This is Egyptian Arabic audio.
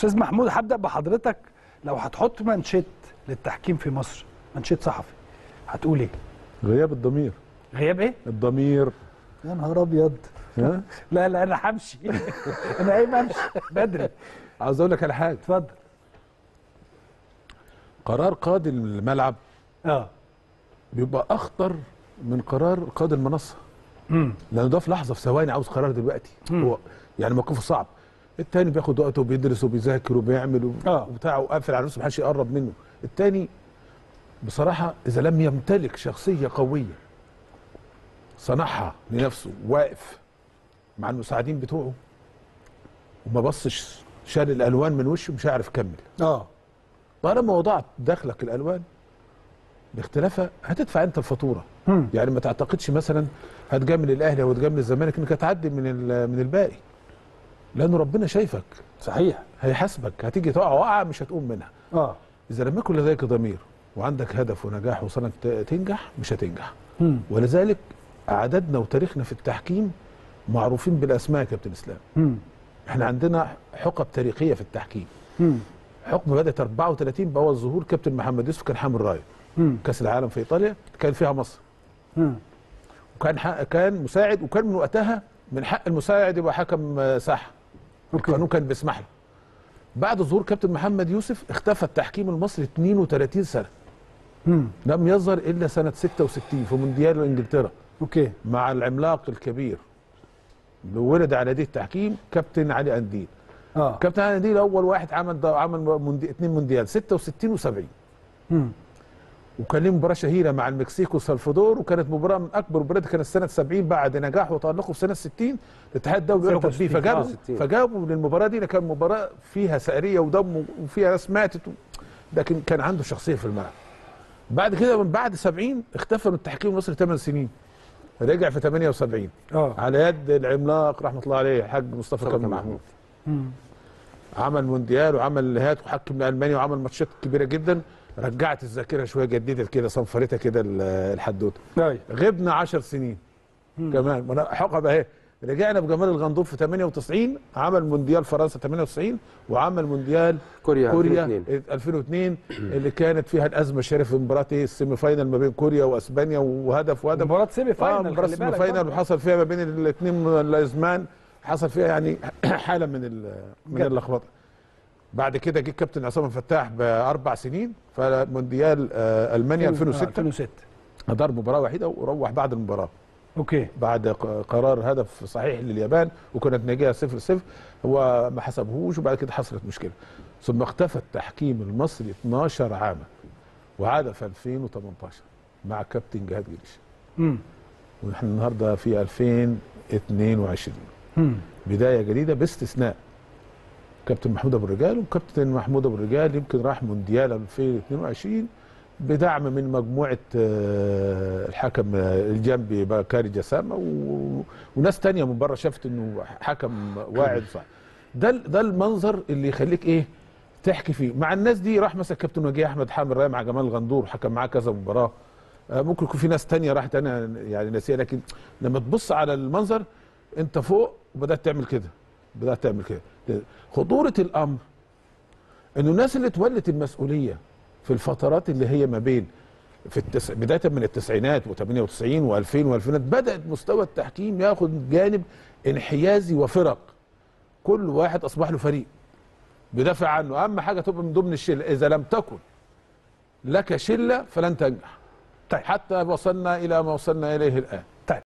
استاذ محمود هبدا بحضرتك لو هتحط منشيت للتحكيم في مصر منشيت صحفي هتقول ايه غياب الضمير غياب ايه الضمير يا نهار ابيض ها لا لا انا همشي انا قايم امشي بدري عاوز اقول لك على حاجه اتفضل قرار قاضي الملعب اه بيبقى اخطر من قرار قاضي المنصه امم لانه ده في لحظه في ثواني عاوز قرار دلوقتي هو يعني موقفه صعب التاني بياخد وقته وبيدرس وبيذاكر وبيعمل و- آه. وبتاع وقافل على نفسه محدش يقرب منه التاني بصراحه اذا لم يمتلك شخصيه قويه صنعها لنفسه واقف مع المساعدين بتوعه وما بصش شال الالوان من وشه مش هيعرف يكمل اه طالما وضعت داخلك الالوان باختلافها هتدفع انت الفاتوره مم. يعني ما تعتقدش مثلا هتجامل الاهلي او تجامل الزمالك انك هتعدي من ال- من الباقي لانه ربنا شايفك صحيح هيحاسبك هتيجي تقع وقعه مش هتقوم منها اه اذا لم يكن لديك ضمير وعندك هدف ونجاح وصلك ت- تنجح مش هتنجح مم. ولذلك عددنا وتاريخنا في التحكيم معروفين بالاسماء يا كابتن اسلام مم. احنا عندنا حقب تاريخيه في التحكيم مم. حكم بدات 34 باول ظهور كابتن محمد يوسف كان حامل رايه مم. كاس العالم في ايطاليا كان فيها مصر مم. وكان حق كان مساعد وكان من وقتها من حق المساعد يبقى حكم آه، ساحه أوكي. القانون كان بيسمح له بعد ظهور كابتن محمد يوسف اختفى التحكيم المصري 32 سنه مم. لم يظهر الا سنه 66 في مونديال انجلترا اوكي مع العملاق الكبير اللي ولد على دي التحكيم كابتن علي انديل اه كابتن علي انديل اول واحد عمل ده عمل موندي اثنين مونديال 66 و70 مم. وكان ليه مباراه شهيره مع المكسيك وسلفادور وكانت مباراه من اكبر مباريات كانت سنه 70 بعد نجاح وتالقه في سنه 60 الاتحاد الدولي رفض بيه 66. فجابوا آه، 60. فجابوا للمباراه دي كان مباراه فيها سعريه ودم وفيها ناس ماتت و... لكن كان عنده شخصيه في الملعب بعد كده من بعد 70 اختفى من التحكيم المصري 8 سنين رجع في 78 اه على يد العملاق رحمه الله عليه الحاج مصطفى كامل محمود مم. عمل مونديال وعمل هات وحكم المانيا وعمل ماتشات كبيره جدا رجعت الذاكره شويه جددت كده صنفرتها كده ال- الحدوته ايوه غبنا 10 سنين كمان ما أنا حقب اهي رجعنا بجمال الغندور في 98 عمل مونديال فرنسا 98 وعمل مونديال كوريا كوريا 2002. 2002 اللي كانت فيها الازمه الشهيره في مباراه ايه السيمي فاينال ما بين كوريا واسبانيا وهدف وهدف مباراة سيمي اه فاينال مباراه خلي السيمي بالك فاينال برضه. وحصل فيها ما بين الاثنين الازمان حصل فيها يعني حاله من ال- من جد. اللخبطه بعد كده جه الكابتن عصام الفتاح باربع سنين فمونديال آه، المانيا 2006 2006 ادار مباراه وحيده وروح بعد المباراه اوكي بعد ق- قرار هدف صحيح لليابان وكانت نتيجه 0 0 هو ما حسبهوش وبعد كده حصلت مشكله ثم اختفى التحكيم المصري 12 عاما وعاد في 2018 مع كابتن جهاد جريش مم. ونحن النهارده في 2022 مم. بدايه جديده باستثناء كابتن محمود ابو الرجال وكابتن محمود ابو الرجال يمكن راح مونديال 2022 بدعم من مجموعه آه، الحكم آه، الجنبي بكاري جسامه و... وناس تانية من بره شافت انه حكم واعد صح ده ال- ده المنظر اللي يخليك ايه تحكي فيه مع الناس دي راح مثلا كابتن وجيه احمد حامد راي مع جمال غندور حكم معاه كذا مباراه آه، ممكن يكون في ناس تانية راحت انا يعني ناسيه لكن لما تبص على المنظر انت فوق وبدات تعمل كده بدات تعمل كده خطوره الامر انه الناس اللي تولت المسؤوليه في الفترات اللي هي ما بين في التس... بدايه من التسعينات و98 و2000 و2000 بدات مستوى التحكيم ياخد جانب انحيازي وفرق كل واحد اصبح له فريق بيدافع عنه اهم حاجه تبقى من ضمن الشله اذا لم تكن لك شله فلن تنجح طيب. حتى وصلنا الى ما وصلنا اليه الان